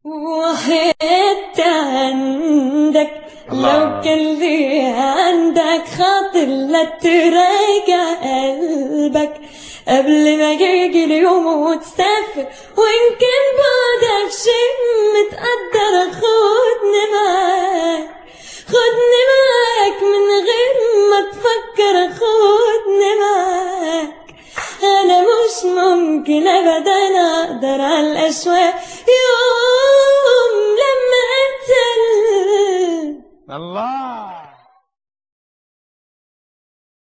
وحيت عندك لو كان لي عندك خاطر لا تراجع قلبك قبل ما يجي اليوم وتسافر وإن كان بعدك شيء متقدر خدني معاك خدني معاك من غير ما تفكر خدني معاك أنا مش ممكن أبدا أقدر على الأشواق